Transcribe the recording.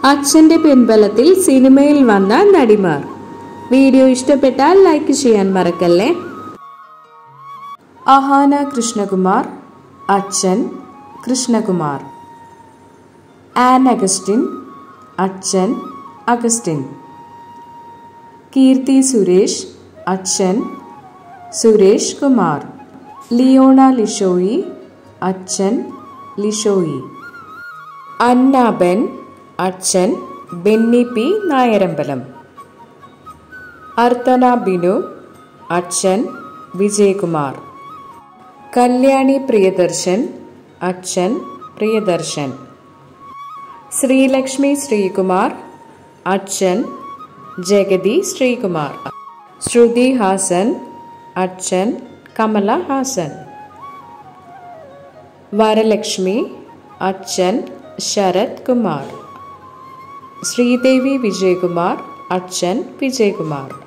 അച്ഛന്റെ പിൻബലത്തിൽ സിനിമയിൽ വന്ന നടിമാർ വീഡിയോ ഇഷ്ടപ്പെട്ടാൽ ലൈക്ക് ചെയ്യാൻ മറക്കല്ലേ അഹാന കൃഷ്ണകുമാർ അച്ഛൻ കൃഷ്ണകുമാർ ആൻ അഗസ്റ്റിൻ അച്ഛൻ അഗസ്റ്റിൻ കീർത്തി സുരേഷ് അച്ഛൻ സുരേഷ് കുമാർ ലിയോണ ലിഷോയി അച്ഛൻ ലിഷോയി അന്നാബെൻ അച്ഛൻ ബെന്നി പി നായരമ്പലം അർത്തന ബിനു അച്ഛൻ വിജയകുമാർ കല്യാണി പ്രിയദർശൻ അച്ഛൻ പ്രിയദർശൻ ശ്രീലക്ഷ്മി ശ്രീകുമാർ അച്ഛൻ ജഗതി ശ്രീകുമാർ ശ്രുതി ഹാസൻ അച്ഛൻ കമല ഹാസൻ വരലക്ഷ്മി അച്ഛൻ ശരത് കുമാർ ശ്രീദേവി വിജയകുമാർ അച്ഛൻ വിജയകുമാർ